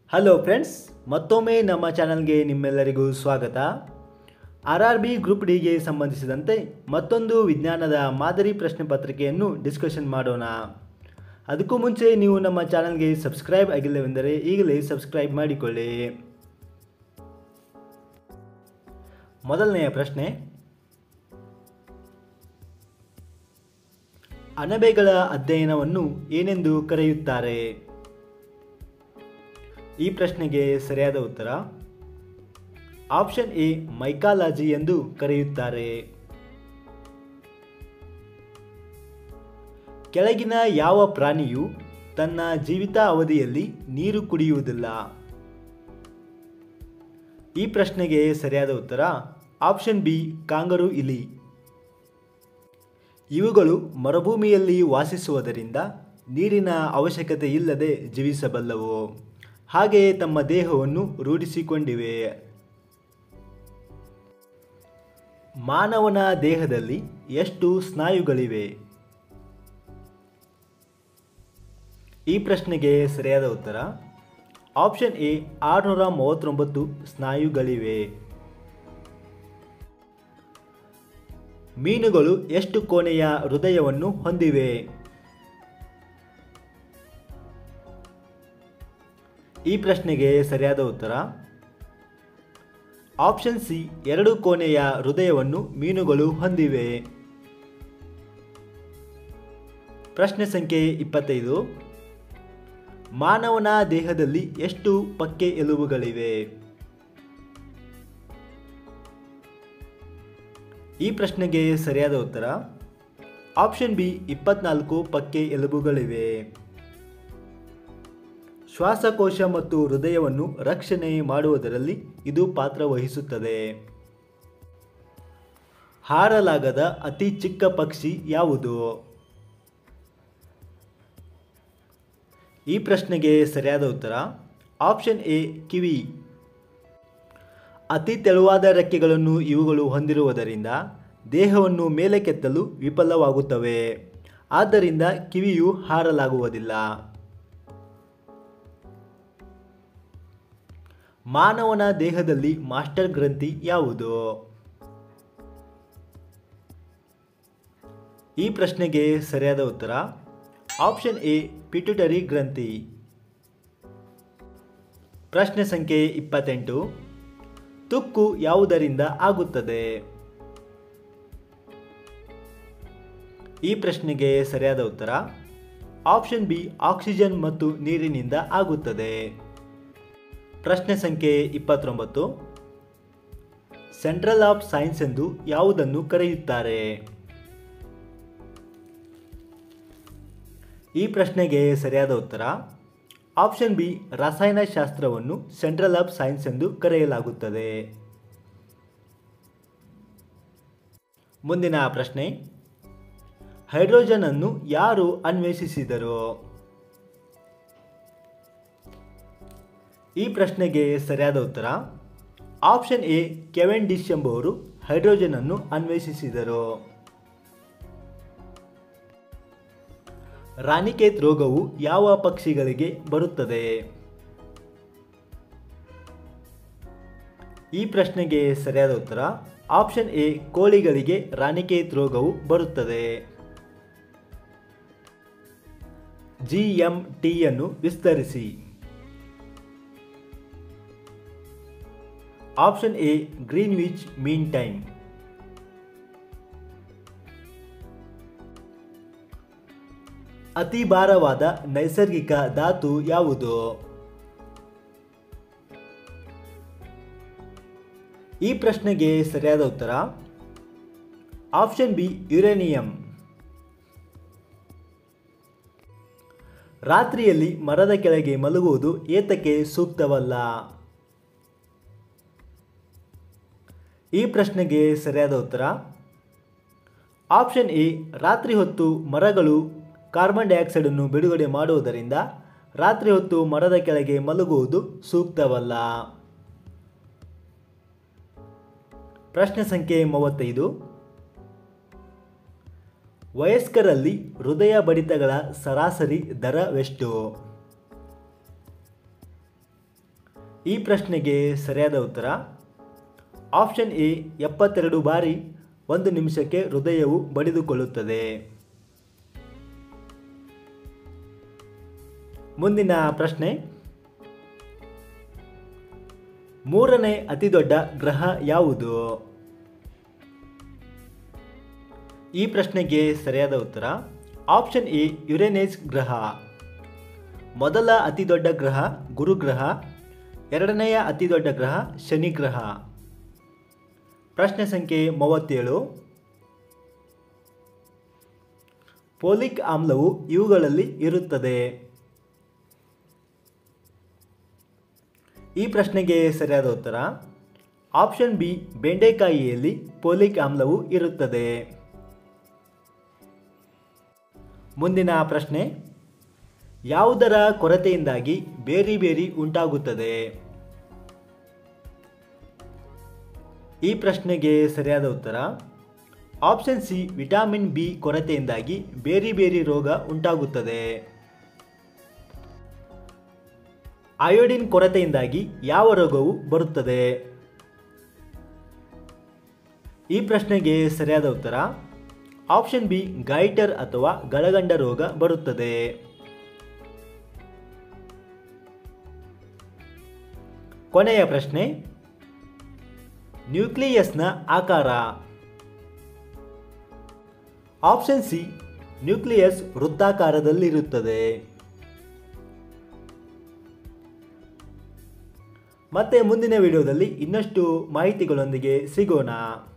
hello friends ಮತ್ತೊಮ್ಮೆ ನಮ್ಮ ಚಾನಲ್ಗೆ ನಿಮ್ಮೆಲ್ಲರಿಗೂ ಸ್ವಾಗತ ಆರ್ ಆರ್ ಬಿ ಗ್ರೂಪ್ ಡಿಗೆ ಸಂಬಂಧಿಸಿದಂತೆ ಮತ್ತೊಂದು ವಿಜ್ಞಾನದ ಮಾದರಿ ಪ್ರಶ್ನೆ ಪತ್ರಿಕೆಯನ್ನು ಡಿಸ್ಕಷನ್ ಮಾಡೋಣ ಅದಕ್ಕೂ ಮುಂಚೆ ನೀವು ನಮ್ಮ ಚಾನಲ್ಗೆ ಸಬ್ಸ್ಕ್ರೈಬ್ ಆಗಿಲ್ಲವೆಂದರೆ ಈಗಲೇ ಸಬ್ಸ್ಕ್ರೈಬ್ ಮಾಡಿಕೊಳ್ಳಿ ಮೊದಲನೆಯ ಪ್ರಶ್ನೆ ಅಣಬೆಗಳ ಅಧ್ಯಯನವನ್ನು ಏನೆಂದು ಕರೆಯುತ್ತಾರೆ ಈ ಪ್ರಶ್ನೆಗೆ ಸರಿಯಾದ ಉತ್ತರ ಆಪ್ಷನ್ ಎ ಮೈಕಾಲಜಿ ಎಂದು ಕರೆಯುತ್ತಾರೆ ಕೆಳಗಿನ ಯಾವ ಪ್ರಾಣಿಯು ತನ್ನ ಜೀವಿತ ಅವಧಿಯಲ್ಲಿ ನೀರು ಕುಡಿಯುವುದಿಲ್ಲ ಈ ಪ್ರಶ್ನೆಗೆ ಸರಿಯಾದ ಉತ್ತರ ಆಪ್ಷನ್ ಬಿ ಕಾಂಗರು ಇಲಿ ಇವುಗಳು ಮರುಭೂಮಿಯಲ್ಲಿ ವಾಸಿಸುವುದರಿಂದ ನೀರಿನ ಅವಶ್ಯಕತೆ ಇಲ್ಲದೆ ಜೀವಿಸಬಲ್ಲವು ಹಾಗೆಯೇ ತಮ್ಮ ದೇಹವನ್ನು ರೂಢಿಸಿಕೊಂಡಿವೆ ಮಾನವನ ದೇಹದಲ್ಲಿ ಎಷ್ಟು ಸ್ನಾಯುಗಳಿವೆ ಈ ಪ್ರಶ್ನೆಗೆ ಸರಿಯಾದ ಉತ್ತರ ಆಪ್ಷನ್ ಎ ಆರುನೂರ ಮೂವತ್ತೊಂಬತ್ತು ಸ್ನಾಯುಗಳಿವೆ ಮೀನುಗಳು ಎಷ್ಟು ಕೋಣೆಯ ಹೃದಯವನ್ನು ಹೊಂದಿವೆ ಈ ಪ್ರಶ್ನೆಗೆ ಸರಿಯಾದ ಉತ್ತರ ಆಪ್ಷನ್ ಸಿ ಎರಡು ಕೋಣೆಯ ಹೃದಯವನ್ನು ಮೀನುಗಳು ಹೊಂದಿವೆ ಪ್ರಶ್ನೆ ಸಂಖ್ಯೆ ಇಪ್ಪತ್ತೈದು ಮಾನವನ ದೇಹದಲ್ಲಿ ಎಷ್ಟು ಪಕ್ಕೆ ಎಲುಬುಗಳಿವೆ ಈ ಪ್ರಶ್ನೆಗೆ ಸರಿಯಾದ ಉತ್ತರ ಆಪ್ಷನ್ ಬಿ ಇಪ್ಪತ್ನಾಲ್ಕು ಪಕ್ಕೆ ಎಲುಬುಗಳಿವೆ ಶ್ವಾಸಕೋಶ ಮತ್ತು ಹೃದಯವನ್ನು ರಕ್ಷಣೆ ಮಾಡುವುದರಲ್ಲಿ ಇದು ಪಾತ್ರ ವಹಿಸುತ್ತದೆ ಹಾರಲಾಗದ ಅತಿ ಚಿಕ್ಕ ಪಕ್ಷಿ ಯಾವುದು ಈ ಪ್ರಶ್ನೆಗೆ ಸರಿಯಾದ ಉತ್ತರ ಆಪ್ಷನ್ ಎ ಕಿವಿ ಅತಿ ತೆಳುವಾದ ರೆಕ್ಕೆಗಳನ್ನು ಇವುಗಳು ಹೊಂದಿರುವುದರಿಂದ ದೇಹವನ್ನು ಮೇಲಕ್ಕೆತ್ತಲು ವಿಫಲವಾಗುತ್ತವೆ ಆದ್ದರಿಂದ ಕಿವಿಯು ಹಾರಲಾಗುವುದಿಲ್ಲ ಮಾನವನ ದೇಹದಲ್ಲಿ ಮಾಸ್ಟರ್ ಗ್ರಂಥಿ ಯಾವುದು ಈ ಪ್ರಶ್ನೆಗೆ ಸರಿಯಾದ ಉತ್ತರ ಆಪ್ಷನ್ ಎ ಪಿಟ್ಯುಟರಿ ಗ್ರಂಥಿ ಪ್ರಶ್ನೆ ಸಂಖ್ಯೆ ಇಪ್ಪತ್ತೆಂಟು ತುಕ್ಕು ಯಾವುದರಿಂದ ಆಗುತ್ತದೆ ಈ ಪ್ರಶ್ನೆಗೆ ಸರಿಯಾದ ಉತ್ತರ ಆಪ್ಷನ್ ಬಿ ಆಕ್ಸಿಜನ್ ಮತ್ತು ನೀರಿನಿಂದ ಆಗುತ್ತದೆ ಪ್ರಶ್ನೆ ಸಂಖ್ಯೆ ಇಪ್ಪತ್ತೊಂಬತ್ತು ಸೆಂಟ್ರಲ್ ಆಫ್ ಸೈನ್ಸ್ ಎಂದು ಯಾವುದನ್ನು ಕರೆಯುತ್ತಾರೆ ಈ ಪ್ರಶ್ನೆಗೆ ಸರಿಯಾದ ಉತ್ತರ ಆಪ್ಷನ್ ಬಿ ರಸಾಯನಶಾಸ್ತ್ರವನ್ನು ಸೆಂಟ್ರಲ್ ಆಫ್ ಸೈನ್ಸ್ ಎಂದು ಕರೆಯಲಾಗುತ್ತದೆ ಮುಂದಿನ ಪ್ರಶ್ನೆ ಹೈಡ್ರೋಜನ್ ಅನ್ನು ಯಾರು ಅನ್ವೇಷಿಸಿದರು ಈ ಪ್ರಶ್ನೆಗೆ ಸರಿಯಾದ ಉತ್ತರ ಆಪ್ಷನ್ ಎ ಕೆವೆನ್ ಡಿಶ್ ಎಂಬುವರು ಹೈಡ್ರೋಜನ್ ಅನ್ನು ಅನ್ವೇಷಿಸಿದರು ರಾನಿಕೇತ್ ರೋಗವು ಯಾವ ಪಕ್ಷಿಗಳಿಗೆ ಬರುತ್ತದೆ ಈ ಪ್ರಶ್ನೆಗೆ ಸರಿಯಾದ ಉತ್ತರ ಆಪ್ಷನ್ ಎ ಕೋಳಿಗಳಿಗೆ ರಾನಿಕೇತ್ ರೋಗವು ಬರುತ್ತದೆ ಜಿ ಎಂ ಟಿಯನ್ನು ವಿಸ್ತರಿಸಿ option A Greenwich mean time ಅತಿ ಭಾರವಾದ ನೈಸರ್ಗಿಕ ಧಾತು ಯಾವುದು ಈ ಪ್ರಶ್ನೆಗೆ ಸರಿಯಾದ ಉತ್ತರ ಆಪ್ಷನ್ ಬಿ ಯುರೇನಿಯಂ ರಾತ್ರಿಯಲ್ಲಿ ಮರದ ಕೆಳಗೆ ಮಲಗುವುದು ಏತಕ್ಕೆ ಸೂಕ್ತವಲ್ಲ ಈ ಪ್ರಶ್ನೆಗೆ ಸರಿಯಾದ ಉತ್ತರ ಆಪ್ಷನ್ ಎ ರಾತ್ರಿ ಹೊತ್ತು ಮರಗಳು ಕಾರ್ಬನ್ ಡೈಆಕ್ಸೈಡನ್ನು ಬಿಡುಗಡೆ ಮಾಡುವುದರಿಂದ ರಾತ್ರಿ ಹೊತ್ತು ಮರದ ಕೆಳಗೆ ಮಲಗುವುದು ಸೂಕ್ತವಲ್ಲ ಪ್ರಶ್ನೆ ಸಂಖ್ಯೆ ಮೂವತ್ತೈದು ವಯಸ್ಕರಲ್ಲಿ ಹೃದಯ ಬಡಿತಗಳ ಸರಾಸರಿ ದರವೆಷ್ಟು ಈ ಪ್ರಶ್ನೆಗೆ ಸರಿಯಾದ ಉತ್ತರ ಆಪ್ಷನ್ ಎ ಎಪ್ಪತ್ತೆರಡು ಬಾರಿ ಒಂದು ನಿಮಿಷಕ್ಕೆ ಹೃದಯವು ಬಡಿದುಕೊಳ್ಳುತ್ತದೆ ಮುಂದಿನ ಪ್ರಶ್ನೆ ಮೂರನೇ ಅತಿದೊಡ್ಡ ಗ್ರಹ ಯಾವುದು ಈ ಪ್ರಶ್ನೆಗೆ ಸರಿಯಾದ ಉತ್ತರ ಆಪ್ಷನ್ ಎ ಯುರೇನೇಸ್ ಗ್ರಹ ಮೊದಲ ಅತಿದೊಡ್ಡ ಗ್ರಹ ಗುರುಗ್ರಹ ಎರಡನೆಯ ಅತಿದೊಡ್ಡ ಗ್ರಹ ಶನಿ ಗ್ರಹ ಪ್ರಶ್ನೆ ಸಂಖ್ಯೆ ಮೂವತ್ತೇಳು ಪೋಲಿಕ್ ಆಮ್ಲವು ಇವುಗಳಲ್ಲಿ ಇರುತ್ತದೆ ಈ ಪ್ರಶ್ನೆಗೆ ಸರಿಯಾದ ಉತ್ತರ ಆಪ್ಷನ್ ಬಿ ಬೆಂಡೆಕಾಯಿಯಲ್ಲಿ ಪೋಲಿಕ್ ಆಮ್ಲವು ಇರುತ್ತದೆ ಮುಂದಿನ ಪ್ರಶ್ನೆ ಯಾವುದರ ಕೊರತೆಯಿಂದಾಗಿ ಬೇರಿ ಬೇರಿ ಉಂಟಾಗುತ್ತದೆ ಈ ಪ್ರಶ್ನೆಗೆ ಸರಿಯಾದ ಉತ್ತರ ಆಪ್ಷನ್ ಸಿ ವಿಟಮಿನ್ ಬಿ ಕೊರತೆಯಿಂದಾಗಿ ಬೇರಿ ಬೇರಿ ರೋಗ ಉಂಟಾಗುತ್ತದೆ ಅಯೋಡಿನ್ ಕೊರತೆಯಿಂದಾಗಿ ಯಾವ ರೋಗವು ಬರುತ್ತದೆ ಈ ಪ್ರಶ್ನೆಗೆ ಸರಿಯಾದ ಉತ್ತರ ಆಪ್ಷನ್ ಬಿ ಗೈಟರ್ ಅಥವಾ ಗಳಗಂಡ ರೋಗ ಬರುತ್ತದೆ ಕೊನೆಯ ಪ್ರಶ್ನೆ ನ್ಯೂಕ್ಲಿಯಸ್ನ ಆಕಾರ ಆಪ್ಷನ್ ಸಿ ನ್ಯೂಕ್ಲಿಯಸ್ ವೃತ್ತಾಕಾರದಲ್ಲಿರುತ್ತದೆ ಮತ್ತೆ ಮುಂದಿನ ವಿಡಿಯೋದಲ್ಲಿ ಇನ್ನಷ್ಟು ಮಾಹಿತಿಗಳೊಂದಿಗೆ ಸಿಗೋಣ